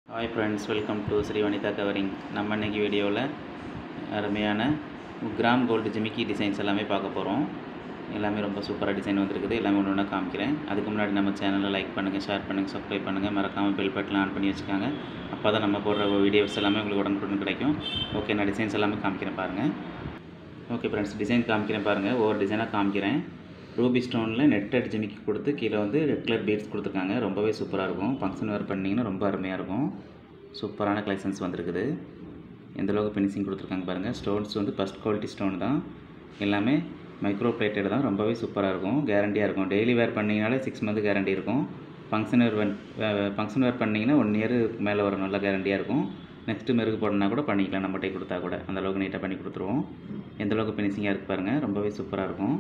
hi friends welcome to Shri Vanitha covering நம்ம இன்னைக்கு வீடியோவில் அருமையான கிராம் கோல்டு ஜிமிக்கி டிசைன்ஸ் எல்லாமே பார்க்க போகிறோம் எல்லாமே ரொம்ப சூப்பராக டிசைன் வந்திருக்குது எல்லாமே ஒன்று ஒன்றா காமிக்கிறேன் அதுக்கு முன்னாடி நம்ம சேனலை லைக் பண்ணுங்கள் ஷேர் பண்ணுங்கள் சப்ஸ்கிரைப் பண்ணுங்கள் மறக்காமல் பெல் பட்டன் ஆன் பண்ணி வச்சுக்காங்க அப்போ தான் நம்ம போடுற வீடியோஸ் எல்லாமே உங்களுக்கு உடனுக்குடன் கிடைக்கும் ஓகே நான் டிசைன்ஸ் எல்லாமே காமிக்கிறேன் பாருங்கள் ஓகே ஃப்ரெண்ட்ஸ் டிசைன் காமிக்கிறேன் பாருங்கள் ஒவ்வொரு டிசைனாக காமிக்கிறேன் ரூபி ஸ்டோனில் நெட்டட் ஜிமிக்கி கொடுத்து கீழே வந்து ரெட் கலர் பீட்ஸ் கொடுத்துருக்காங்க ரொம்பவே சூப்பராக இருக்கும் ஃபங்க்ஷன் வேர் பண்ணிங்கன்னா ரொம்ப அருமையாக இருக்கும் சூப்பரான கலெக்ஷன்ஸ் வந்திருக்குது எந்த அளவுக்கு ஃபினிஷிங் கொடுத்துருக்காங்க பாருங்கள் ஸ்டோன்ஸ் வந்து ஃபஸ்ட் குவாலிட்டி ஸ்டோன் தான் எல்லாமே மைக்ரோ பிளேட்டட் தான் ரொம்பவே சூப்பராக இருக்கும் கேரண்டியாக இருக்கும் டெய்லி வேர் பண்ணிங்கனாலே சிக்ஸ் மந்த் கேரண்டி இருக்கும் ஃபங்க்ஷன் வேர் ஃபங்க்ஷன் வேர் பண்ணிங்கன்னா ஒன் இயர் மேலே வரும் நல்ல கேரண்டியாக இருக்கும் நெக்ஸ்ட்டு மெருகு போடணுன்னா கூட பண்ணிக்கலாம் நம்மகிட்டே கொடுத்தா கூட அந்த அளவுக்கு நீட்டாக பண்ணி கொடுத்துருவோம் எந்த அளவுக்கு ஃபினிஷிங்காக இருக்குது பாருங்கள் ரொம்பவே சூப்பராக இருக்கும்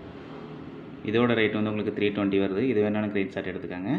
இதோட ரேட் வந்து உங்களுக்கு த்ரீ டுவெண்ட்டி வருது இது வேணாலும் கிரேட் ஷார்ட் எடுத்துக்கோங்க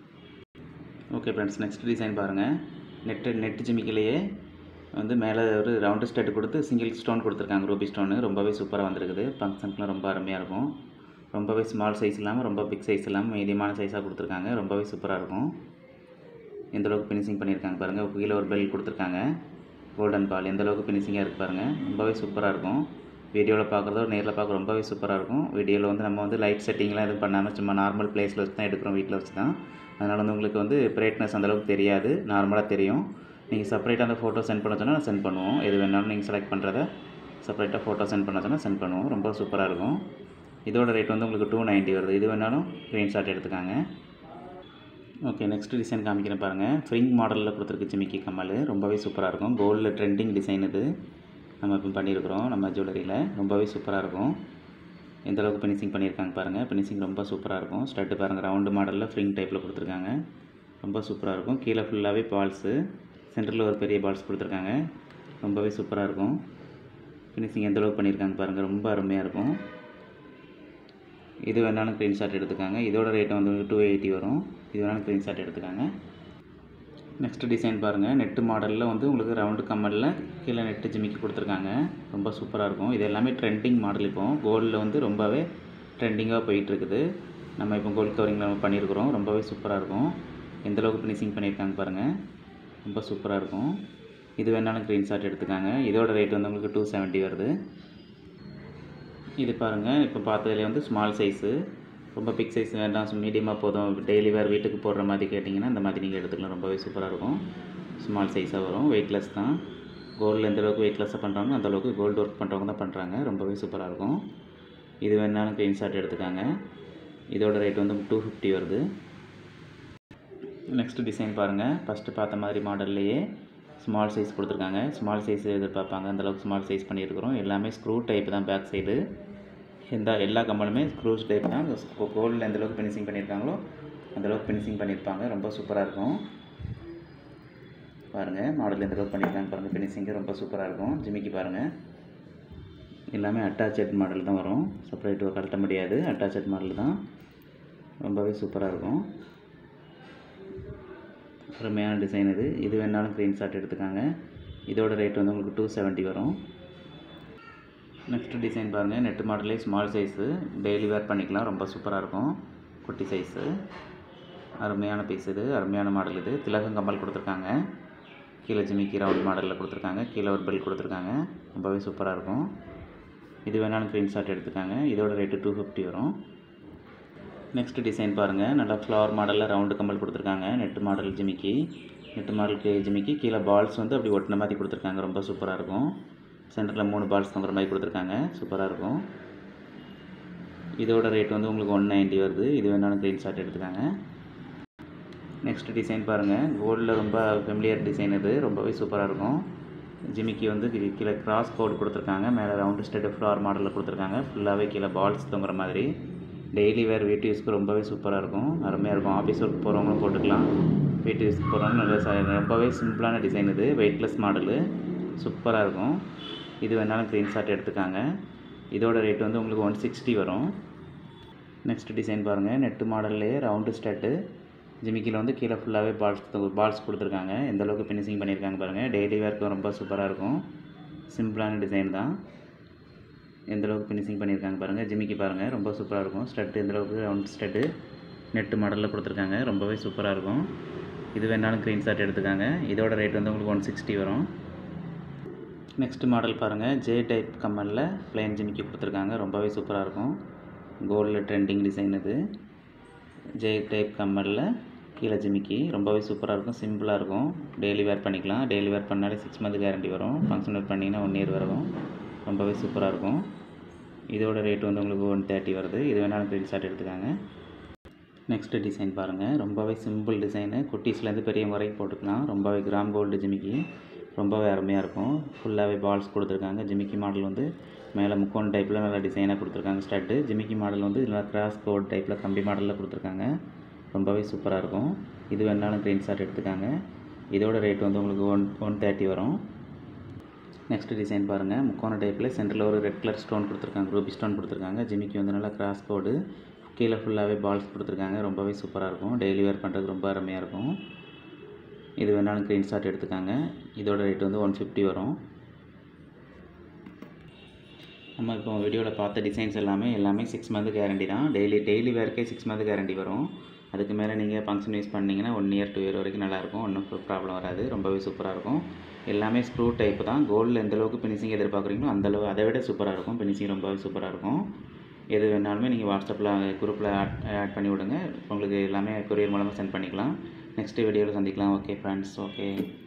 ஓகே ஃப்ரெண்ட்ஸ் நெக்ஸ்ட் டிசைன் பாருங்கள் நெட்டு நெட் ஜிமிக்கிலேயே வந்து மேலே ஒரு ரவுண்டு ஸ்டெட் கொடுத்து சிங்கிள் ஸ்டோன் கொடுத்துருக்காங்க ரூபி ஸ்டோனு ரொம்பவே சூப்பராக வந்திருக்குது ஃபங்க்ஷனுக்குலாம் ரொம்ப அருமையாக இருக்கும் ரொம்பவே ஸ்மால் சைஸ் இல்லாமல் ரொம்ப பிக் சைஸ் இல்லாமல் மீடியமான சைஸாக கொடுத்துருக்காங்க ரொம்பவே சூப்பராக இருக்கும் எந்த அளவுக்கு ஃபினிஷிங் பண்ணியிருக்காங்க பாருங்கள் கீழே ஒரு பெல் கொடுத்துருக்காங்க கோல்டன் பால் எந்த அளவுக்கு ஃபினிஷிங்காக இருக்குது பாருங்கள் ரொம்பவே சூப்பராக இருக்கும் வீடியோவில் பார்க்குறதோ நேரில் பார்க்க ரொம்பவே சூப்பராக இருக்கும் வீடியோவில் வந்து நம்ம வந்து லைட் செட்டிங்லாம் எதுவும் பண்ணாமல் சும்மா நார்மல் பிளேஸில் வச்சு தான் எடுக்கிறோம் வீட்டில் வச்சு தான் அதனால் வந்து உங்களுக்கு வந்து பிரைட்னஸ் அந்தளவுக்கு தெரியாது நார்மலாக தெரியும் நீங்கள் செப்பரேட்டாக அந்த ஃபோட்டோ சென்ட் பண்ண சொன்னால் சென்ட் பண்ணுவோம் எது வேணாலும் நீங்கள் செலக்ட் பண்ணுறத செப்பரேட்டாக ஃபோட்டோ சென்ட் பண்ண சொன்னால் சென்ட் பண்ணுவோம் ரொம்ப சூப்பராக இருக்கும் இதோட ரேட் வந்து உங்களுக்கு டூ நைன்ட்டி வருது இது வேணாலும் ஸ்க்ரீன்ஷாட் எடுத்துக்காங்க ஓகே நெக்ஸ்ட் டிசைன் காமிக்கிறேன் பாருங்கள் ஃப்ரிங் மாடலில் கொடுத்துருக்கு ஜிமிக்கி கம்மல் ரொம்பவே சூப்பராக இருக்கும் கோல்டில் ட்ரெண்டிங் டிசைன் இது நம்ம இப்போ பண்ணியிருக்கிறோம் நம்ம ஜுவல்லரியில் ரொம்பவே சூப்பராக இருக்கும் எந்த அளவுக்கு ஃபினிஷிங் பண்ணியிருக்காங்க பாருங்கள் ஃபினிஷிங் ரொம்ப சூப்பராக இருக்கும் ஸ்டட்டு பாருங்கள் ரவுண்டு மாடலில் ஃப்ரிங் டைப்பில் கொடுத்துருக்காங்க ரொம்ப சூப்பராக இருக்கும் கீழே ஃபுல்லாகவே பால்ஸு சென்டரில் ஒரு பெரிய பால்ஸ் கொடுத்துருக்காங்க ரொம்பவே சூப்பராக இருக்கும் ஃபினிஷிங் எந்த அளவுக்கு பண்ணியிருக்காங்க பாருங்கள் ரொம்ப அருமையாக இருக்கும் இது வேணாலும் ஸ்க்ரீன்ஷாட் எடுத்துக்காங்க இதோட ரேட் வந்து டூ எயிட்டி வரும் இது வேணாலும் ஸ்க்ரீன்ஷாட் எடுத்துக்காங்க நெக்ஸ்ட் டிசைன் பாருங்கள் நெட்டு மாடலில் வந்து உங்களுக்கு ரவுண்டு கம்மலில் கீழே நெட்டு ஜிமிக்கி கொடுத்துருக்காங்க ரொம்ப சூப்பராக இருக்கும் இது எல்லாமே ட்ரெண்டிங் மாடல் இப்போ கோல்டில் வந்து ரொம்பவே ட்ரெண்டிங்காக போயிட்டுருக்குது நம்ம இப்போ கோல்ட் கவரிங்கில் நம்ம பண்ணியிருக்கிறோம் ரொம்பவே சூப்பராக இருக்கும் எந்த அளவுக்கு ஃபினிஷிங் பண்ணியிருக்காங்க பாருங்கள் ரொம்ப சூப்பராக இருக்கும் இது வேணாலும் ஸ்க்ரீன்ஷாட் எடுத்துக்காங்க இதோட ரேட் வந்து உங்களுக்கு டூ செவன்ட்டி வருது இது பாருங்கள் இப்போ பார்த்ததுலேயே வந்து ஸ்மால் சைஸு ரொம்ப பிக் சைஸ் வேண்டாம் மீடியமாக போதும் டெய்லி வேறு வீட்டுக்கு போடுற மாதிரி கேட்டிங்கன்னா இந்த மாதிரி நீங்கள் எடுத்துக்கலாம் ரொம்பவே சூப்பராக இருக்கும் ஸ்மால் சைஸாக வரும் வெயிட்லெஸ் தான் கோல்டில் எந்த அளவுக்கு வெயிட்லெஸ்ஸாக பண்ணுறாங்களோ அந்த அளவுக்கு கோல்டு ஒர்க் பண்ணுறவங்க தான் பண்ணுறாங்க ரொம்பவே சூப்பராக இருக்கும் இது வேணாலும் ஸ்க்ரீன்ஷாட் எடுத்துக்காங்க இதோட ரேட் வந்து டூ ஃபிஃப்டி வருது நெக்ஸ்ட் டிசைன் பாருங்கள் ஃபஸ்ட்டு பார்த்த மாதிரி மாடல்லையே ஸ்மால் சைஸ் கொடுத்துருக்காங்க ஸ்மால் சைஸ் எதிர்பார்ப்பாங்க அந்தளவுக்கு ஸ்மால் சைஸ் பண்ணியிருக்கிறோம் எல்லாமே ஸ்க்ரூ டைப் தான் பேக் சைடு எந்த எல்லா கம்பலுமே ஸ்க்ரூஸ் டைப் தான் கோல்டில் எந்த அளவுக்கு ஃபினிஷிங் பண்ணியிருக்காங்களோ அந்தளவுக்கு ஃபினிஷிங் பண்ணியிருப்பாங்க ரொம்ப சூப்பராக இருக்கும் பாருங்கள் மாடல் எந்த அளவுக்கு பண்ணியிருக்காங்க பாருங்கள் ஃபினிஷிங்கு ரொம்ப சூப்பராக இருக்கும் ஜிமிக்கி பாருங்கள் எல்லாமே அட்டாச்சட் மாடல் தான் வரும் செப்பரேட் கழட்ட முடியாது அட்டாச்சட் மாடல் தான் ரொம்பவே சூப்பராக இருக்கும் அருமையான டிசைன் இது இது வேணாலும் ஸ்க்ரீன்ஷாட் எடுத்துக்காங்க இதோட ரேட் வந்து உங்களுக்கு டூ செவன்ட்டி வரும் நெக்ஸ்ட் டிசைன் பாருங்கள் நெட்டு மாடலே ஸ்மால் சைஸு டெய்லி வேர் பண்ணிக்கலாம் ரொம்ப சூப்பராக இருக்கும் குட்டி சைஸு அருமையான பீஸ் இது அருமையான மாடல் இது திலகம் கம்மல் கொடுத்துருக்காங்க கீழே ஜிமிக்கி ரவுண்ட் மாடலில் கொடுத்துருக்காங்க கீழே ஒரு பெல் கொடுத்துருக்காங்க ரொம்பவே சூப்பராக இருக்கும் இது வேணாலும் ஸ்க்ரீன்ஷாட் எடுத்துக்காங்க இதோட ரேட்டு டூ ஃபிஃப்டி வரும் நெக்ஸ்ட் டிசைன் பாருங்கள் நல்லா ஃப்ளவர் மாடலில் ரவுண்டு கம்பல் கொடுத்துருக்காங்க நெட்டு மாடல் ஜிமிக்கி நெட்டு மாடலுக்கு ஜிமிக்கி கீழே பால்ஸ் வந்து அப்படி ஒட்டின மாதிரி கொடுத்துருக்காங்க ரொம்ப சூப்பராக இருக்கும் சென்டரில் மூணு பால்ஸ் தொங்குற மாதிரி கொடுத்துருக்காங்க சூப்பராக இருக்கும் இதோட ரேட் வந்து உங்களுக்கு ஒன் நைன்ட்டி வருது இது வேணாலும் ஸ்க்ரீன்ஷாட் எடுத்துக்காங்க நெக்ஸ்ட் டிசைன் பாருங்கள் கோல்டில் ரொம்ப ஃபெமிலியர் டிசைன் இது ரொம்பவே சூப்பராக இருக்கும் ஜிமிக்கி வந்து கீழே கிராஸ் கோடு கொடுத்துருக்காங்க மேலே ரவுண்டு ஸ்டெட் ஃப்ளவர் மாடலில் கொடுத்துருக்காங்க ஃபுல்லாகவே கீழே பால்ஸ் தொங்குற மாதிரி டெய்லி வேர் வீட்டு யூஸ்க்கு ரொம்பவே சூப்பராக இருக்கும் அருமையாக இருக்கும் ஆஃபீஸ் ஒர்க் போகிறவங்களும் போட்டுக்கலாம் வீட்டு யூஸ்க்கு போகிறவங்க நல்ல ரொம்பவே சிம்பிளான டிசைன் இது வெயிட்லெஸ் மாடலு சூப்பராக இருக்கும் இது வேணாலும் ஸ்க்ரீன்ஷாட் எடுத்துக்காங்க இதோட ரேட் வந்து உங்களுக்கு ஒன் சிக்ஸ்டி வரும் நெக்ஸ்ட் டிசைன் பாருங்கள் நெட்டு மாடல்லையே ரவுண்டு ஸ்டட்டு ஜிமிக்கியில் வந்து கீழே ஃபுல்லாகவே பால்ஸ் பால்ஸ் கொடுத்துருக்காங்க எந்த அளவுக்கு ஃபினிஷிங் பண்ணியிருக்காங்க பாருங்கள் டெய்லி வேர்க்கும் ரொம்ப சூப்பராக இருக்கும் சிம்பிளான டிசைன் தான் எந்த அளவுக்கு ஃபினிஷிங் பண்ணியிருக்காங்க பாருங்கள் ஜிமிக்கி பாருங்கள் ரொம்ப சூப்பராக இருக்கும் ஸ்டட்டு எந்த அளவுக்கு ரவுண்ட் ஸ்டட்டு நெட்டு மாடலில் கொடுத்துருக்காங்க ரொம்பவே சூப்பராக இருக்கும் இது வேணாலும் ஸ்க்ரீன்ஷாட் எடுத்துக்காங்க இதோட ரேட் வந்து உங்களுக்கு ஒன் சிக்ஸ்டி வரும் நெக்ஸ்ட் மாடல் பாருங்கள் ஜே டைப் கம்மலில் பிளைன் ஜிமிக்கி கொடுத்துருக்காங்க ரொம்பவே சூப்பராக இருக்கும் கோல்டில் ட்ரெண்டிங் டிசைன் இது ஜே டைப் கம்மலில் கீழே ஜிமிக்கி ரொம்பவே சூப்பராக இருக்கும் சிம்பிளாக இருக்கும் டெய்லி வேர் பண்ணிக்கலாம் டெய்லி வேர் பண்ணாலே சிக்ஸ் மந்த் கேரண்டி வரும் ஃபங்க்ஷன் வேர் பண்ணிங்கன்னா ஒன் இயர் வரும் ரொம்பவே சூப்பராக இருக்கும் இதோட ரேட் வந்து உங்களுக்கு ஒன் தேர்ட்டி வருது இது வேணாலும் ஸ்க்ரீன்ஷாட் எடுத்துக்காங்க நெக்ஸ்ட்டு டிசைன் பாருங்கள் ரொம்பவே சிம்பிள் டிசைனு குட்டீஸ்லேருந்து பெரியவங்க வரைக்கும் போட்டுக்கலாம் ரொம்பவே கிராம் கோல்டு ஜிமிக்கி ரொம்பவே அருமையாக இருக்கும் ஃபுல்லாகவே பால்ஸ் கொடுத்துருக்காங்க ஜிமிக்கி மாடல் வந்து மேலே முக்கோன் டைப்பில் நல்லா டிசைனாக கொடுத்துருக்காங்க ஸ்டட்டு ஜிமிக்கி மாடல் வந்து நல்லா கிராஸ் கோட் டைப்பில் கம்பி மாடலில் கொடுத்துருக்காங்க ரொம்பவே சூப்பராக இருக்கும் இது வேணாலும் ஸ்க்ரீன்ஷாட் எடுத்துக்காங்க இதோட ரேட் வந்து உங்களுக்கு ஒன் ஒன் தேர்ட்டி வரும் நெக்ஸ்ட் டிசைன் பாருங்கள் முக்கோண டைப்பில் சென்டரில் ஒரு ரெட் கலர் ஸ்டோன் கொடுத்துருக்காங்க ரூபி ஸ்டோன் கொடுத்துருக்காங்க ஜிமிக்கி வந்து நல்லா கிராஸ் கோடு கீழே ஃபுல்லாகவே பால்ஸ் கொடுத்துருக்காங்க ரொம்பவே சூப்பராக இருக்கும் டெய்லி வேர் பண்ணுறதுக்கு ரொம்ப அருமையாக இருக்கும் இது வேணாலும் ஸ்க்ரீன்ஷாட் எடுத்துக்காங்க இதோட ரேட் வந்து ஒன் ஃபிஃப்டி வரும் நம்ம இப்போ வீடியோவில் பார்த்த டிசைன்ஸ் எல்லாமே எல்லாமே சிக்ஸ் மந்த் கேரண்டி தான் டெய்லி டெய்லி வேர்க்கே சிக்ஸ் மந்த் கேரண்டி வரும் அதுக்கு மேலே நீங்கள் ஃபங்க்ஷன் யூஸ் பண்ணிங்கன்னா ஒன் இயர் டூ இயர் வரைக்கும் நல்லாயிருக்கும் ஒன்றும் ப்ராப்ளம் வராது ரொம்பவே சூப்பராக இருக்கும் எல்லாமே ஸ்க்ரூ டைப் தான் கோல்டில் எந்த அளவுக்கு ஃபினிஷிங் எதிர்பார்க்குறீங்களோ அந்தளவு அதை விட சூப்பராக இருக்கும் ஃபினிஷிங் ரொம்பவே சூப்பராக இருக்கும் எது வேணாலுமே நீங்கள் வாட்ஸ்அப்பில் குரூப்பில் ஆட் ஆட் பண்ணி விடுங்க உங்களுக்கு எல்லாமே கொரியர் மூலமாக சென்ட் பண்ணிக்கலாம் நெக்ஸ்ட் வீடியோவில் சந்திக்கலாம் ஓகே ஃப்ரெண்ட்ஸ் ஓகே